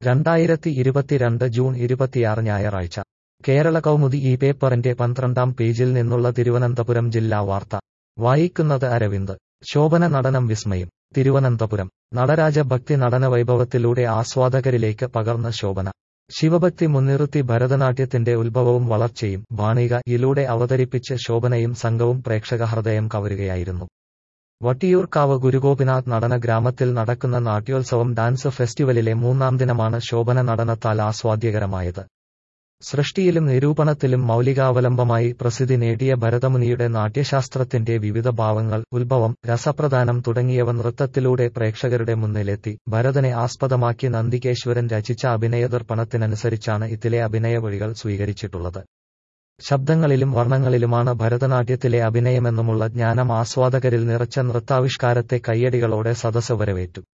രണ്ടായിരത്തി ഇരുപത്തിരണ്ട് ജൂൺ ഇരുപത്തിയാറ് ഞായറാഴ്ച കേരള കൗമുദി ഈ പേപ്പറിന്റെ പന്ത്രണ്ടാം പേജിൽ നിന്നുള്ള തിരുവനന്തപുരം ജില്ലാ വാർത്ത വായിക്കുന്നത് അരവിന്ദ് ശോഭന നടനം വിസ്മയം തിരുവനന്തപുരം നടരാജ ഭക്തി നടന വൈഭവത്തിലൂടെ ആസ്വാദകരിലേക്ക് പകർന്ന ശോഭന ശിവഭക്തി മുൻനിർത്തി ഭരതനാട്യത്തിന്റെ ഉത്ഭവവും വളർച്ചയും ബാണിക യിലൂടെ അവതരിപ്പിച്ച് ശോഭനയും സംഘവും പ്രേക്ഷക ഹൃദയം കവരുകയായിരുന്നു വട്ടിയൂർക്കാവ് ഗുരുഗോപിനാഥ് നടന ഗ്രാമത്തിൽ നടക്കുന്ന നാട്യോത്സവം ഡാൻസ് ഫെസ്റ്റിവലിലെ മൂന്നാം ദിനമാണ് ശോഭന നടനത്താൽ ആസ്വാദ്യകരമായത് സൃഷ്ടിയിലും നിരൂപണത്തിലും മൗലികാവലംബമായി പ്രസിദ്ധി നേടിയ ഭരതമുനിയുടെ നാട്യശാസ്ത്രത്തിന്റെ വിവിധ ഭാവങ്ങൾ ഉത്ഭവം രസപ്രദാനം തുടങ്ങിയവ നൃത്തത്തിലൂടെ പ്രേക്ഷകരുടെ മുന്നിലെത്തി ഭരതനെ ആസ്പദമാക്കി നന്ദികേശ്വരൻ രചിച്ച അഭിനയദർപ്പണത്തിനനുസരിച്ചാണ് ഇതിലെ അഭിനയ വഴികൾ സ്വീകരിച്ചിട്ടുള്ളത് ശബ്ദങ്ങളിലും വർണ്ണങ്ങളിലുമാണ് ഭരതനാട്യത്തിലെ അഭിനയമെന്നുമുള്ള ജ്ഞാനം ആസ്വാദകരിൽ നിറച്ച നൃത്താവിഷ്കാരത്തെ കയ്യടികളോടെ സദസ് വരവേറ്റു